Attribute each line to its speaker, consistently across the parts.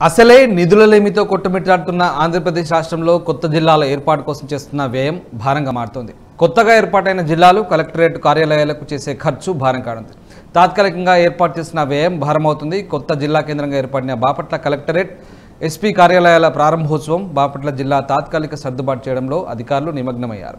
Speaker 1: అసలే నిధుల లేమితో కొట్టుమిట్టాడుతున్న ఆంధ్రప్రదేశ్ రాష్ట్రంలో కొత్త జిల్లాల ఏర్పాటు కోసం చేస్తున్న వ్యయం భారంగా మారుతోంది కొత్తగా ఏర్పాటైన జిల్లాలు కలెక్టరేట్ కార్యాలయాలకు చేసే ఖర్చు భారం కానుంది తాత్కాలికంగా ఏర్పాటు చేసిన వ్యయం భారమవుతుంది కొత్త జిల్లా కేంద్రంగా ఏర్పడిన బాపట్ల కలెక్టరేట్ ఎస్పీ కార్యాలయాల ప్రారంభోత్సవం బాపట్ల జిల్లా తాత్కాలిక సర్దుబాటు చేయడంలో అధికారులు నిమగ్నమయ్యారు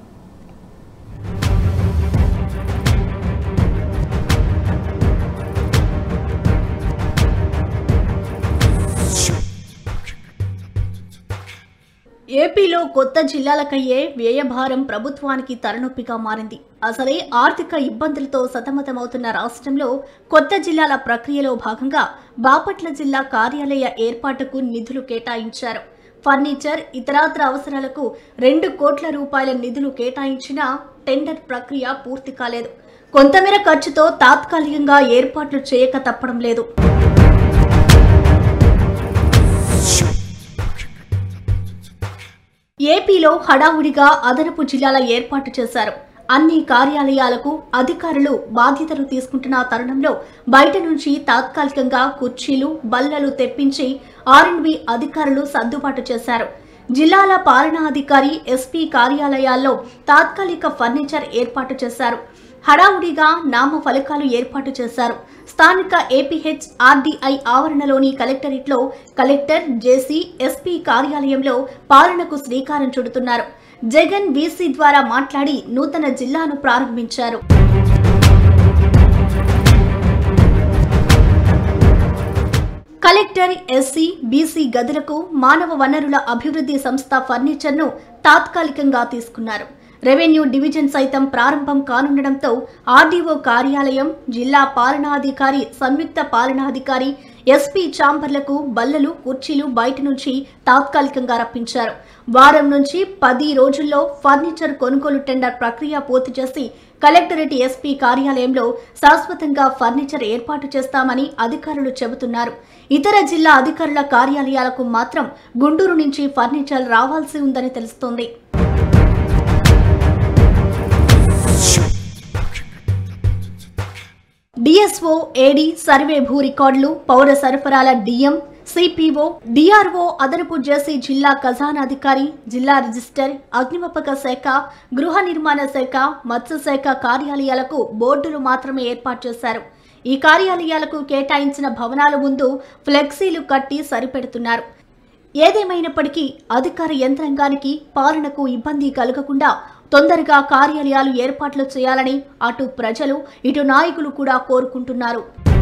Speaker 2: ఏపీలో కొత్త జిల్లాలకయ్యే వ్యయభారం ప్రభుత్వానికి తలనొప్పిగా మారింది అసలే ఆర్థిక ఇబ్బందులతో సతమతమవుతున్న రాష్ట్రంలో కొత్త జిల్లాల ప్రక్రియలో భాగంగా బాపట్ల జిల్లా కార్యాలయ ఏర్పాటుకు నిధులు కేటాయించారు ఫర్నిచర్ ఇతరాత్ర అవసరాలకు రెండు కోట్ల రూపాయల నిధులు కేటాయించినా టెండర్ ప్రక్రియ పూర్తి కాలేదు కొంతమేర ఖర్చుతో తాత్కాలికంగా ఏర్పాట్లు చేయక తప్పడం లేదు ఏపీలో హడావుడిగా అదనపు జిల్లాల ఏర్పాటు చేశారు అన్ని కార్యాలయాలకు అధికారులు బాధ్యతలు తీసుకుంటున్న తరుణంలో బయట నుంచి తాత్కాలికంగా కుర్చీలు బల్లలు తెప్పించి ఆర్ఎండ్బి అధికారులు సర్దుబాటు చేశారు జిల్లాల పాలనాధికారి ఎస్పీ కార్యాలయాల్లో తాత్కాలిక ఫర్నిచర్ ఏర్పాటు చేశారు హడావుడిగా నామ ఫలకాలు ఏర్పాటు చేశారు స్థానిక ఏపీహెచ్ ఆర్డీఐ ఆవరణలోని కలెక్టరేట్లో కలెక్టర్ జేసీ ఎస్పీ కార్యాలయంలో పాలనకు శ్రీకారం చుడుతున్నారు జగన్ వీసీ ద్వారా మాట్లాడి నూతన జిల్లాను ప్రారంభించారు కలెక్టర్ ఎస్సీ బీసీ గదులకు మానవ వనరుల అభివృద్ధి సంస్థ ఫర్నిచర్ను తాత్కాలికంగా తీసుకున్నారు రెవెన్యూ డివిజన్ సైతం ప్రారంభం కానుండడంతో ఆర్డీఓ కార్యాలయం జిల్లా పాలనాధికారి సంయుక్త పాలనాధికారి ఎస్పీ చాంబర్లకు బల్లలు కుర్చీలు బయట నుంచి తాత్కాలికంగా రప్పించారు వారం నుంచి పది రోజుల్లో ఫర్నిచర్ కొనుగోలు టెండర్ ప్రక్రియ పూర్తి చేసి కలెక్టరేట్ ఎస్పీ కార్యాలయంలో శాశ్వతంగా ఫర్నిచర్ ఏర్పాటు చేస్తామని అధికారులు చెబుతున్నారు ఇతర జిల్లా అధికారుల కార్యాలయాలకు మాత్రం గుంటూరు నుంచి ఫర్నిచర్ రావాల్సి ఉందని తెలుస్తోంది డిఎస్ఓ ఏడీ సర్వే భూ రికార్డులు పౌర సరఫరాల డిఎం సిపిఓ డిఆర్ఓ అదనపు జేసీ జిల్లా ఖజానాధికారి జిల్లా రిజిస్టర్ అగ్నిమాపక శాఖ గృహ నిర్మాణ శాఖ మత్స్యశాఖ కార్యాలయాలకు బోర్డులు మాత్రమే ఏర్పాటు చేశారు ఈ కార్యాలయాలకు కేటాయించిన భవనాల ముందు ఫ్లెక్సీలు కట్టి సరిపెడుతున్నారు ఏదేమైనప్పటికీ అధికార యంత్రాంగానికి పాలనకు ఇబ్బంది కలగకుండా తొందరగా కార్యాలయాలు ఏర్పాట్లు చేయాలని అటు ప్రజలు ఇటు నాయకులు కూడా కోరుకుంటున్నారు